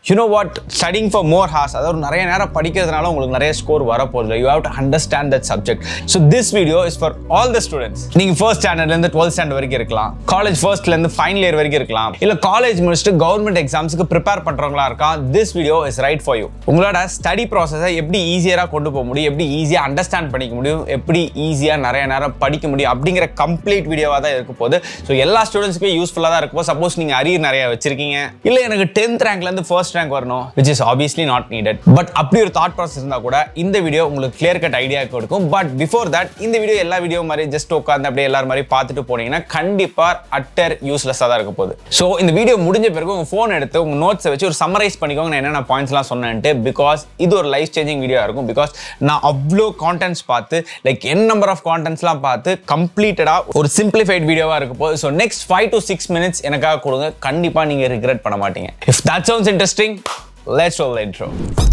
you know what studying for more hours அதாவது நிறைய நேரம் படிக்கிறதுனால உங்களுக்கு நிறைய ஸ்கோர் வரப்போகுது you have to understand that subject so this video is for all the students நீங்கள் ஃபர்ஸ்ட் ஸ்டாண்டர்ட்லேருந்து டுவெல்த் ஸ்டாண்டர்ட் வரைக்கும் இருக்கலாம் காலேஜ் ஃபர்ஸ்ட்லேருந்து ஃபைனல் இயர் வரைக்கும் இருக்கலாம் இல்லை காலேஜ் முடிச்சுட்டு கவர்மெண்ட் எக்ஸாம்ஸுக்கு ப்ரிப்பேர் பண்ணுறவங்களா இருக்கலாம் this video is right for you உங்களோட ஸ்டடி ப்ராசஸை எப்படி ஈஸியராக கொண்டு போக முடியும் எப்படி ஈஸியாக அண்டர்ஸ்டாண்ட் பண்ணிக்க முடியும் எப்படி ஈஸியாக நிறைய நேரம் படிக்க முடியும் அப்படிங்கிற கம்ப்ளீட் வீடியோவாக தான் இருக்க போகுது ஸோ எல்லா ஸ்டூடெண்ட்ஸ்க்குமே யூஸ்ஃபுல்லாக தான் இருக்கும் சப்போஸ் நீங்கள் அரியர் நிறைய வச்சிருக்கீங்க இல்லை எனக்கு டென்த் ரேங்க்லேருந்து ஃபர்ஸ்ட் ரேங்க் வரணும் which is obviously not needed but அப்படி ஒரு தாட் ப்ராசஸ் இருந்தால் கூட இந்த வீடியோ உங்களுக்கு கிளியர் கட் ஐடியா கொடுக்கும் பட் பிஃபோர் தட் இந்த வீடியோ எல்லா வீடியோ மாதிரி ஜஸ்ட் உட்காந்து அப்படியே எல்லாரும் மாதிரி பார்த்துட்டு போனீங்கன்னா கண்டிப்பாக அட்டர் யூஸ்லெஸ்ஸாக தான் இருக்க போகுது ஸோ இந்த வீடியோ முடிஞ்ச பிறகு உங்கள் ஃபோன் எடுத்து உங்கள் நோட்ஸை வச்சு ஒரு சம்மரைஸ் பண்ணிக்கோங்க நான் என்னென்ன பாயிண்ட்ஸ்லாம் சொன்னேன்ட்டு பிகாஸ் இது ஒரு லைஃப் சேஞ்சிங் வீடியோ இருக்கும் பிகாஸ் நான் அவ்வளோ கான்டென்ட்ஸ் பார்த்து லைக் என் நம்பர் ஆஃப் கான்டென்ட்ஸ்லாம் பார்த்து கம்ப்ளீட்டடாக ஒரு சிம்பிளிஃபைட் வீடியோவாக இருக்க போகுது so next five to six minutes எனக்காக கொடுங்க கண்டிப்பாக நீங்கள் ரிக்ரெட் பண்ண மாட்டீங்க if that sounds interesting let's roll the intro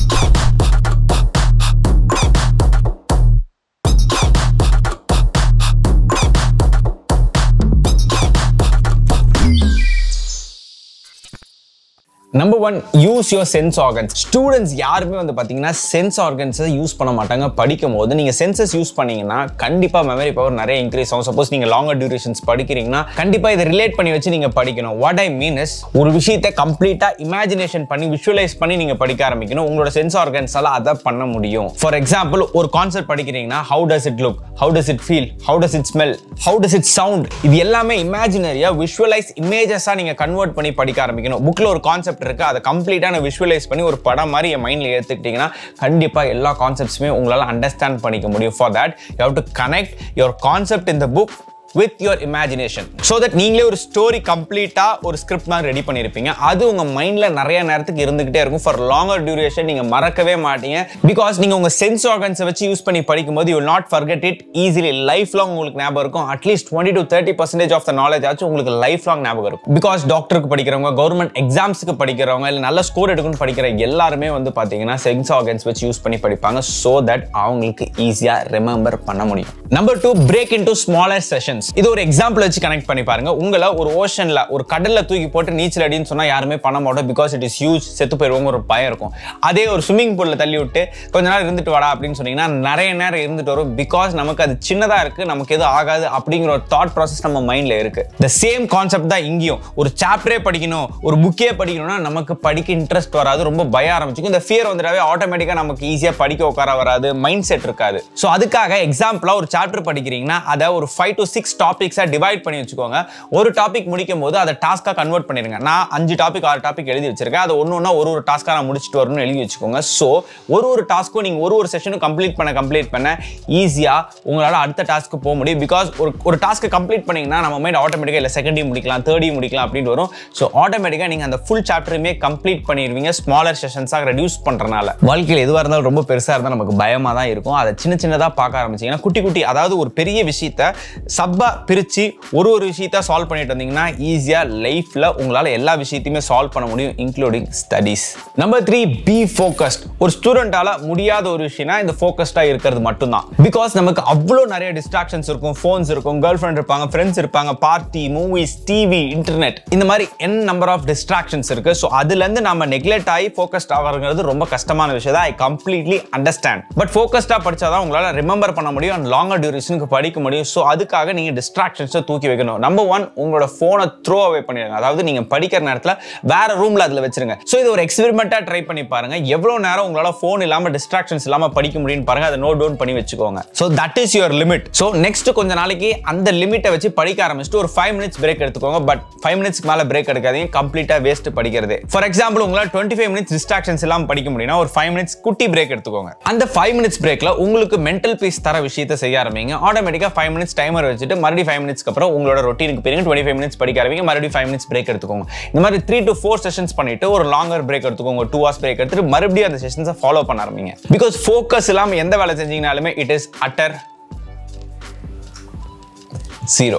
number one use your sense organs students யாருமே வந்து பார்த்தீங்கன்னா சென்ஸ் ஆர்கன்ஸை யூஸ் பண்ண மாட்டாங்க படிக்கும் போது நீங்கள் சென்சஸ் யூஸ் பண்ணீங்கன்னா கண்டிப்பாக மெமரி பவர் நிறைய இன்க்ரீஸ் ஆகும் சப்போஸ் நீங்கள் லாங்கர் டியூரேஷன்ஸ் படிக்கிறீங்கன்னா கண்டிப்பாக இதை ரிலேட் பண்ணி வச்சு நீங்கள் படிக்கணும் வாட் ஐ மீன் இஸ் ஒரு விஷயத்தை கம்ப்ளீட்டாக இமேஜினேஷன் பண்ணி விஷுவலைஸ் பண்ணி நீங்கள் படிக்க ஆரம்பிக்கணும் உங்களோட சென்ஸ் ஆர்கன்ஸால் அதை பண்ண முடியும் ஃபார் எக்ஸாம்பிள் ஒரு கான்செப்ட் படிக்கிறீங்கன்னா how does it look how does it feel how does it smell how does it sound இது எல்லாமே இமேஜினரியாக விஷுவலைஸ் இமேஜஸாக நீங்கள் கன்வெர்ட் பண்ணி படிக்க ஆரம்பிக்கணும் புக்கில் ஒரு கான்செப்ட் இருக்கு அதை கம்ப்ளீட்டாக நான் விஷுவலைஸ் பண்ணி ஒரு படம் மாதிரி என் மைண்டில் ஏற்றுக்கிட்டிங்கன்னா கண்டிப்பாக எல்லா கான்செப்ட்ஸுமே உங்களால் அண்டர்ஸ்டாண்ட் பண்ணிக்க முடியும் for that you have to connect your concept in the book with your imagination so that நீங்களே ஒரு ஸ்டோரி கம்ப்ளீட்டாக ஒரு ஸ்கிரிப்ட் மாதிரி ரெடி பண்ணியிருப்பீங்க அது உங்கள் மைண்டில் நிறைய நேரத்துக்கு இருந்துகிட்டே இருக்கும் ஃபார் லாங்கர் டியூரேஷன் நீங்கள் மறக்கவே மாட்டீங்க பிகாஸ் நீங்கள் உங்கள் சென்ஸ் ஆர்கன்ஸை வச்சு யூஸ் பண்ணி படிக்கும்போது you not forget it easily life long உங்களுக்கு ஞாபகம் இருக்கும் at least twenty to thirty percentage of the knowledge ஆச்சும் உங்களுக்கு லைஃப் லாங் ஞாபகம் இருக்கும் பிகாஸ் டாக்டருக்கு படிக்கிறவங்க கவர்மெண்ட் எக்ஸாம்ஸுக்கு படிக்கிறவங்க இல்லை நல்ல ஸ்கோர் எடுக்கணும்னு படிக்கிற எல்லாருமே வந்து பார்த்தீங்கன்னா சென்ஸ் ஆர்கன்ஸ் வச்சு யூஸ் பண்ணி படிப்பாங்க ஸோ தட் அவங்களுக்கு ஈஸியாக ரிமெம்பர் பண்ண முடியும் number two break in to smaller sessions இது ஒரு எக்ஸாம்பிள் வச்சு கனெக்ட் பண்ணி பாருங்க உங்களை ஒரு ஓஷன்ல ஒரு கடல்ல தூக்கி போட்டு நீச்சல் அடின்னு சொன்னா யாருமே பண்ண மாட்டோம் பிகாஸ் இட் இஸ் ஹியூஜ் செத்து போயிருவோங்க ஒரு பயம் இருக்கும் அதே ஒரு ஸ்விம்மிங் பூல்ல தள்ளி விட்டு கொஞ்ச நேரம் இருந்துட்டு வாடா அப்படின்னு சொன்னீங்கன்னா நிறைய நேரம் இருந்துட்டு வரும் பிகாஸ் நமக்கு அது சின்னதா இருக்கு நமக்கு எதுவும் ஆகாது அப்படிங்கிற ஒரு தாட் ப்ராசஸ் நம்ம மைண்ட்ல இருக்கு த சேம் கான்செப்ட் தான் இங்கேயும் ஒரு சாப்டரே படிக்கணும் ஒரு புக்கே படிக்கணும்னா நமக்கு படிக்க இன்ட்ரெஸ்ட் வராது ரொம்ப பயம் ஆரம்பிச்சுக்கும் இந்த ஃபியர் வந்துட்டாவே ஆட்டோமேட்டிக்கா நமக்கு ஈஸியா படிக்க உட்கார வராது மைண்ட் செட் இருக்காது ஸோ அதுக்காக எக்ஸாம்பிளா ஒரு சாப்டர் படிக்கிறீங்கன்னா அதை ஒரு ஃபைவ் டு சிக்ஸ் டாபிக்ஸாக டிவைட் பண்ணி வச்சுக்கோங்க ஒரு டாபிக் முடிக்கும் போது அதை டாஸ்க்காக கன்வெர்ட் பண்ணிடுங்க நான் அஞ்சு டாபிக் ஆறு டாபிக் எழுதி வச்சிருக்கேன் அதை ஒன்று ஒன்றா ஒரு ஒரு டாஸ்க்காக நான் முடிச்சுட்டு வரணும்னு எழுதி வச்சுக்கோங்க ஸோ ஒரு ஒரு டாஸ்க்கும் நீங்கள் ஒரு ஒரு செஷனும் கம்ப்ளீட் பண்ண கம்ப்ளீட் பண்ண ஈஸியாக உங்களால் அடுத்த டாஸ்க்கு போக முடியும் பிகாஸ் ஒரு ஒரு டாஸ்க்கை கம்ப்ளீட் பண்ணீங்கன்னா நம்ம மைண்ட் ஆட்டோமேட்டிக்காக இல்லை செகண்ட் முடிக்கலாம் தேர்ட் முடிக்கலாம் அப்படின்னு வரும் ஸோ ஆட்டோமேட்டிக்காக நீங்கள் அந்த ஃபுல் சாப்டருமே கம்ப்ளீட் பண்ணிடுவீங்க ஸ்மாலர் செஷன்ஸாக ரெடியூஸ் பண்ணுறனால வாழ்க்கையில் எதுவாக இருந்தாலும் ரொம்ப பெருசாக இருந்தால் நமக்கு பயமாக தான் இருக்கும் அதை சின்ன சின்னதாக பார்க்க ஆரம்பிச்சிங்கன்னா குட்டி குட்டி அதாவது ஒரு பெரிய விஷயத்த சப்பா பிரித்து ஒரு ஒரு விஷயத்த சால்வ் பண்ணிட்டு வந்தீங்கன்னா ஈஸியாக லைஃப்பில் உங்களால் எல்லா விஷயத்தையுமே சால்வ் பண்ண முடியும் including studies number three be focused ஒரு ஸ்டூடெண்டால முடியாத ஒரு விஷயம்னா இந்த ஃபோக்கஸ்டாக இருக்கிறது மட்டும்தான் பிகாஸ் நமக்கு அவ்வளோ நிறைய டிஸ்ட்ராக்ஷன்ஸ் இருக்கும் ஃபோன்ஸ் இருக்கும் கேர்ள் ஃப்ரெண்ட் இருப்பாங்க ஃப்ரெண்ட்ஸ் இருப்பாங்க பார்ட்டி மூவிஸ் டிவி இன்டர்நெட் இந்த மாதிரி என் நம்பர் ஆஃப் டிஸ்ட்ராக்ஷன்ஸ் இருக்கு ஸோ அதுலேருந்து நம்ம நெக்லெக்ட் ஆகி ஃபோக்கஸ்ட் ஆகிறது ரொம்ப கஷ்டமான விஷயம் தான் ஐ கம்ப்ளீட்லி அண்டர்ஸ்டாண்ட் பட் ஃபோக்கஸ்டாக படிச்சாதான் உங்களால் ரிமெம்பர் பண்ண முடியும் அண்ட் லாங்கர் டியூரேஷனுக்கு படிக்க முடியும் ஸோ அதுக்காக நீங்கள் டிஸ்ட்ராக்ஷன்ஸை தூக்கி வைக்கணும் நம்பர் ஒன் உங்களோட ஃபோனை த்ரோ அவே பண்ணிடுங்க அதாவது நீங்கள் படிக்கிற நேரத்தில் வேற ரூமில் அதில் வச்சிருங்க ஸோ இது ஒரு எக்ஸ்பெரிமெண்ட்டாக ட்ரை பண்ணி பாருங்க எவ்வளோ நேரம் உங்களால் ஃபோன் இல்லாமல் டிஸ்ட்ராக்ஷன்ஸ் இல்லாமல் படிக்க முடியும்னு பாருங்க அதை நோட் டவுன் பண்ணி வச்சுக்கோங்க so that is your limit so next கொஞ்ச நாளைக்கு அந்த லிமிட்டை வச்சு படிக்க ஆரம்பிச்சுட்டு ஒரு ஃபைவ் மினிட்ஸ் பிரேக் எடுத்துக்கோங்க பட் ஃபைவ் மினிட்ஸ்க்கு மேலே பிரேக் எடுக்காதீங்க கம்ப்ளீட்டாக வேஸ்ட் படிக்கிறது ஃபார் எக்ஸாம்பிள் உங்களால் டுவெண்ட்டி ஃபைவ் மினிட்ஸ் டிஸ்ட்ராக்ஷன்ஸ் இல்லாமல் படிக்க முடியும்னா ஒரு ஃபைவ் மினிட்ஸ் குட்டி பிரேக் எடுத்துக்கோங்க அந்த ஃபைவ் மினிட்ஸ் பிரேக்ல உங்களுக்கு மென்டல் பீஸ் தர விஷயத்தை செய்ய ஆரம்பிங்க ஆட்டோமேட்டிக்காக ஃபைவ் மினிட்ஸ் டைமர் வச்சுட்டு மறுபடியும் ஃபைவ் மினிட்ஸ்க்கு அப்புறம் உங்களோட ரொட்டீனுக்கு பிறகு டுவெண்ட்டி ஃபைவ் மினிட்ஸ் படிக்க ஆரம்பிங்க மறுபடியும் ஃபைவ் மினிட்ஸ் பிரேக் எடுத்துக்கோங்க இந்த மாதிரி த்ரீ டு ஃபோர் செஷன்ஸ் பண்ணிட்டு ஒரு லாங்கர் பிரேக் எடுத்துக்கோங்க டூ ஹவர்ஸ் பிரேக் எடுத்துட்டு மறுபடியும் அந்த செஷன்ஸை ஃபாலோ பண்ண ஆரம்பிங்க பிகாஸ் ஃபோக்கஸ் இல்லாமல் எந்த வேலை செஞ்சீங்கனாலுமே it is utter zero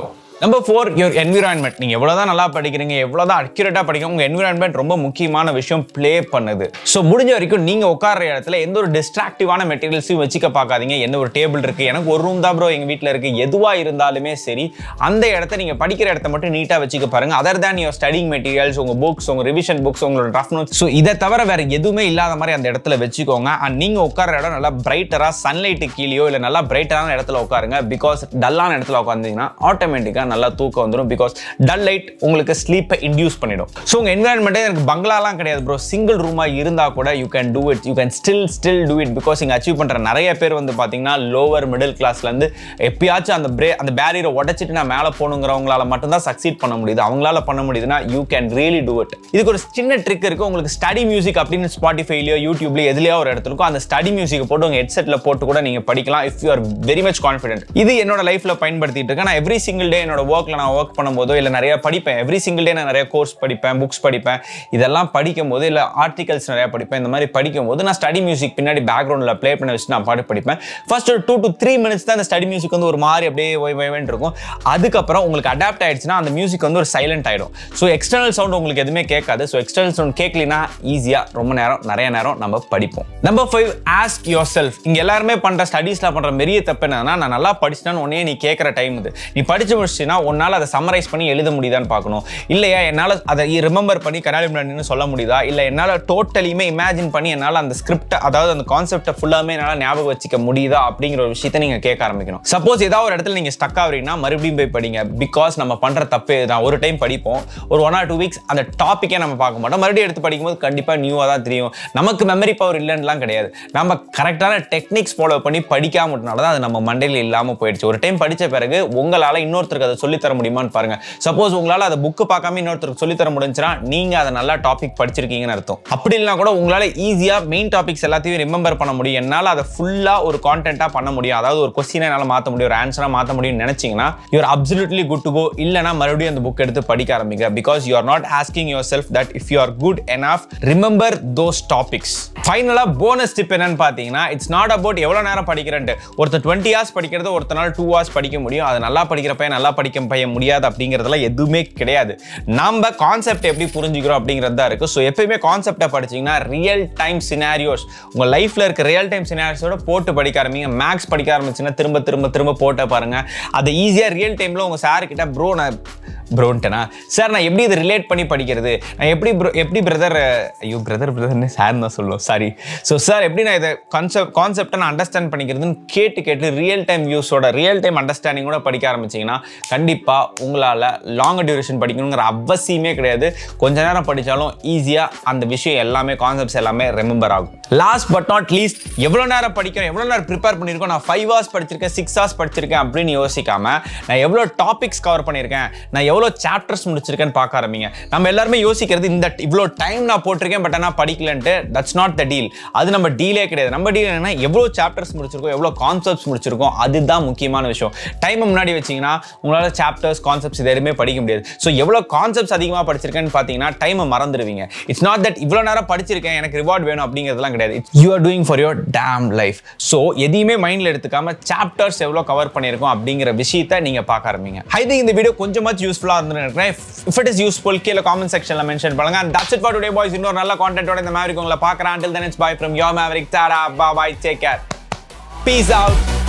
number four your environment நீங்கள் எவ்வளோதான் நல்லா படிக்கிறீங்க எவ்வளோதான் அக்யூரேட்டாக படிக்கிறீங்க உங்கள் என்விரான்மெண்ட் ரொம்ப முக்கியமான விஷயம் ப்ளே பண்ணுது ஸோ முடிஞ்ச வரைக்கும் நீங்கள் உட்கார இடத்துல எந்த ஒரு டிஸ்ட்ராக்டிவான மெட்டீரியல்ஸையும் வச்சுக்க பார்க்காதீங்க என்ன ஒரு டேபிள் இருக்குது எனக்கு ஒரு ரூம் தான் ப்ரோ எங்கள் வீட்டில் இருக்குது எதுவாக இருந்தாலுமே சரி அந்த இடத்த நீங்கள் படிக்கிற இடத்த மட்டும் நீட்டாக வச்சுக்க பாருங்க other than your studying materials உங்கள் புக்ஸ் உங்கள் ரிவிஷன் புக்ஸ் உங்களோட ரஃப் நோட்ஸ் ஸோ இதை தவிர வேற எதுவுமே இல்லாத மாதிரி அந்த இடத்துல வச்சுக்கோங்க அண்ட் நீங்கள் உட்கார இடம் நல்லா பிரைட்டராக சன்லைட்டு கீழேயோ இல்லை நல்லா பிரைட்டரான இடத்துல உட்காருங்க பிகாஸ் டல்லான இடத்துல உட்காந்தீங்கன்னா ஆட்டோமேட்டிக்காக நல்லா தூக்கம் வந்துடும் பிகாஸ் டல் லைட் உங்களுக்கு ஸ்லீப்பை இன்டியூஸ் பண்ணிடும் ஸோ உங்கள் என்வரன்மெண்ட்டே எனக்கு பங்களாலாம் கிடையாது ப்ரோ சிங்கிள் ரூமாக இருந்தால் கூட you can do it you can still still do it because இங்கே அச்சீவ் பண்ணுற நிறைய பேர் வந்து பார்த்தீங்கன்னா லோவர் மிடில் கிளாஸ்லேருந்து எப்பயாச்சும் அந்த பிரே அந்த பேரியரை உடச்சிட்டு நான் மேலே போகணுங்கிறவங்களால மட்டும்தான் சக்சீட் பண்ண முடியுது அவங்களால பண்ண முடியுதுன்னா you can really do it இதுக்கு ஒரு சின்ன ட்ரிக் இருக்குது உங்களுக்கு ஸ்டடி மியூசிக் அப்படின்னு ஸ்பாட்டிஃபைலையோ யூடியூப்ல எதுலையோ ஒரு இடத்துல இருக்கும் அந்த ஸ்டடி மியூசிக் போட்டு உங்கள் ஹெட்செட்டில் போட்டு கூட நீங்கள் படிக்கலாம் if you are very much confident இது என்னோட லைஃப்பில் பயன்படுத்திட்டு இருக்கேன் நான் எவ்ரி சிங்கிள் டே என்னோட ஒர்க்கில் நான் ஒர்க் பண்ணும்போதோ இல்லை நிறைய படிப்பேன் எவ்ரி சிங்கிள் டே நான் நிறைய கோர்ஸ் படிப்பேன் புக்ஸ் படிப்பேன் இதெல்லாம் படிக்கும் போது இல்லை ஆர்டிகல்ஸ் நிறைய படிப்பேன் இந்த மாதிரி படிக்கும் போது நான் ஸ்டடி மியூசிக் பின்னாடி பேக்ரவுண்டில் ப்ளே பண்ண வச்சு நான் பாட்டு படிப்பேன் ஃபர்ஸ்ட் ஒரு டூ டு த்ரீ மினிட்ஸ் தான் அந்த ஸ்டடி மியூசிக் வந்து ஒரு மாதிரி அப்படியே ஒய் ஒய்வேன் இருக்கும் அதுக்கப்புறம் உங்களுக்கு அடாப்ட் ஆயிடுச்சுன்னா அந்த மியூசிக் வந்து ஒரு சைலண்ட் ஆயிடும் ஸோ எக்ஸ்டர்னல் சவுண்ட் உங்களுக்கு எதுவுமே கேட்காது ஸோ எக்ஸ்டர்னல் சவுண்ட் கேட்கலனா ஈஸியாக ரொம்ப நேரம் நிறைய நேரம் நம்ம படிப்போம் number five ask your self இங்கே எல்லாருமே பண்ணுற ஸ்டடீஸில் பண்ணுற பெரிய தப்பு என்னன்னா நான் நல்லா படிச்சிட்டேன்னு உடனே நீ கேட்குற டைம் இது நீ படிச்சு முடிச்சினா உன்னால் அதை சம்மரைஸ் பண்ணி எழுத முடியுதான்னு பார்க்கணும் இல்லையா என்னால் அதை ரிமெம்பர் பண்ணி கண்ணாடி முன்னாடி சொல்ல முடியுதா இல்லை என்னால் டோட்டலியுமே இமேஜின் பண்ணி என்னால் அந்த ஸ்கிரிப்ட் அதாவது அந்த கான்செப்டை ஃபுல்லாமே என்னால் ஞாபகம் வச்சுக்க முடியுதா அப்படிங்கிற ஒரு விஷயத்தை நீங்கள் கேட்க ஆரம்பிக்கணும் சப்போஸ் ஏதாவது ஒரு இடத்துல நீங்கள் ஸ்டக் ஆகுறீங்கன்னா மறுபடியும் போய் படிங்க பிகாஸ் நம்ம பண்ணுற தப்பு தான் ஒரு டைம் படிப்போம் ஒரு ஒன் ஆர் டூ வீக்ஸ் அந்த டாப்பிக்கே நம்ம பார்க்க மாட்டோம் மறுபடியும் எடுத்து படிக்கும்போது கண்டிப்பாக நியூவாக தான் தெரியும் நமக்கு மெமரி பவர் இல்லைன்னுலாம் கிடையாது நம்ம கரெக்டான டெக்னிக்ஸ் ஃபாலோ பண்ணி படிக்காம விட்டனால தான் அது நம்ம மண்டையில் இல்லாமல் போயிடுச்சு ஒரு டைம் படித்த பிறகு உங்களால் இன்னொருத்தருக்கு அதை சொல்லித்தர முடியுமான்னு பாருங்க சப்போஸ் உங்களால் அதை புக்கு பார்க்காம இன்னொருத்தருக்கு சொல்லித்தர முடிஞ்சுன்னா நீங்கள் அதை நல்லா டாபிக் படிச்சிருக்கீங்கன்னு அர்த்தம் அப்படி இல்லைனா கூட உங்களால் ஈஸியாக மெயின் டாபிக்ஸ் எல்லாத்தையும் ரிமெம்பர் பண்ண முடியும் என்னால் அதை ஃபுல்லாக ஒரு கான்டென்ட்டாக பண்ண முடியும் அதாவது ஒரு கொஸ்டினை என்னால் மாற்ற முடியும் ஒரு ஆன்சராக மாற்ற முடியும்னு நினச்சிங்கன்னா you're absolutely good to go இல்லைனா மறுபடியும் அந்த புக் எடுத்து படிக்க ஆரம்பிங்க because you are not asking your self that if you are good enough remember those topics ஃபைனலாக போனஸ் டிப் என்னன்னு பார்த்தீங்கன்னா இட்ஸ் நாட் அபவுட் எவ்வளோ நேரம் படிக்கிறேன்ட்டு ஒருத்தர் டுவெண்ட்டி ஹவர்ஸ் படிக்கிறது ஒருத்தனால டூ ஹவர்ஸ் படிக்க முடியும் அது நல்லா படிக்கிற பையன் நல்லா படிக்க பையன் முடியாது அப்படிங்கிறதுலாம் எதுவுமே கிடையாது நம்ம கான்செப்ட் எப்படி புரிஞ்சுக்கிறோம் அப்படிங்கிறது தான் இருக்குது ஸோ எப்பயுமே கான்செப்டை படிச்சீங்கன்னா ரியல் டைம் சினாரியோஸ் உங்கள் லைஃப்பில் இருக்க ரியல் டைம் சினாரியோட போட்டு படிக்க ஆரம்பிங்க மேக்ஸ் படிக்க ஆரம்பிச்சுன்னா திரும்ப திரும்ப திரும்ப போட்ட பாருங்க அதை ஈஸியாக ரியல் டைமில் உங்கள் சார் கிட்ட ப்ரோ நான் ப்ரோன்ட்டனா சார் நான் எப்படி இதை ரிலேட் பண்ணி படிக்கிறது நான் எப்படி ப்ரோ எப்படி பிரதர் ஐயோ பிரதர் பிரதர்னு சார் தான் சொல்லுவோம் சாரி ஸோ சார் எப்படி நான் இதை கான்செப்ட் கான்செப்டை நான் அண்டர்ஸ்டாண்ட் பண்ணிக்கிறதுன்னு கேட்டு கேட்டு ரியல் டைம் யூஸோட ரியல் டைம் அண்டர்ஸ்டாண்டிங்கோட படிக்க ஆரம்பிச்சிங்கன்னா கண்டிப்பாக உங்களால் லாங் டியூரேஷன் படிக்கணுங்கிற அவசியமே கிடையாது கொஞ்ச நேரம் படித்தாலும் ஈஸியாக அந்த விஷயம் எல்லாமே கான்செப்ட்ஸ் எல்லாமே ரிமெம்பர் ஆகும் லாஸ்ட் பட் நாட் லீஸ்ட் எவ்வளோ நேரம் படிக்கிறேன் எவ்வளோ நேரம் ப்ரிப்பேர் பண்ணியிருக்கோம் நான் ஃபைவ் ஹவர்ஸ் படிச்சிருக்கேன் சிக்ஸ் ஹவர்ஸ் படிச்சிருக்கேன் அப்படின்னு யோசிக்காம நான் எவ்வளோ டாபிக்ஸ் கவர் பண்ணியிருக்கேன் நான் எவ்வளோ சாப்டர்ஸ் முடிச்சிருக்கேன்னு பார்க்க ஆரம்பிங்க நம்ம எல்லாருமே யோசிக்கிறது இந்த இவ்வளோ டைம் நான் போட்டிருக்கேன் பட் ஆனால் படிக்கலன்ட்டு தட்ஸ் நாட் த டீல் அது நம்ம டீலே கிடையாது நம்ம டீல் என்னன்னா எவ்வளோ சாப்டர்ஸ் முடிச்சிருக்கோம் எவ்வளோ கான்செப்ட்ஸ் முடிச்சிருக்கோம் அதுதான் முக்கியமான விஷயம் டைம் முன்னாடி வச்சிங்கன்னா உங்களால் சாப்டர்ஸ் கான்செப்ட்ஸ் இது எதுவுமே படிக்க முடியாது ஸோ எவ்வளோ கான்செப்ட்ஸ் அதிகமாக படிச்சிருக்கேன்னு பார்த்தீங்கன்னா டைமை மறந்துடுவீங்க இட்ஸ் நாட் தட் இவ்வளோ நேரம் படிச்சிருக்கேன் எனக்கு ரிவார்ட் வேணும் அப்படிங்கிறதுலாம் கிடையாது you are doing for your damn life so எதையுமே மைண்டில் எடுத்துக்காம சாப்டர்ஸ் எவ்வளோ கவர் பண்ணியிருக்கோம் அப்படிங்கிற விஷயத்தை நீங்கள் பார்க்க ஆரம்பிங்க ஐ திங்க் இந்த வீடியோ கொஞ்சமாச்சும் யூஸ்ஃபுல்லாக இருந்து நினைக்கிறேன் இஃப் இட் இஸ் யூஸ்ஃபுல் கீழே காமெண்ட் செக்ஷனில் மென்ஷன் பண்ணுங்க that's it for today boys இன்னொரு நல்ல கான்டென்ட்டோட இந்த மாதிரி உங்களை பார்க்குறேன் until then it's bye from your maverick tada bye bye take care peace out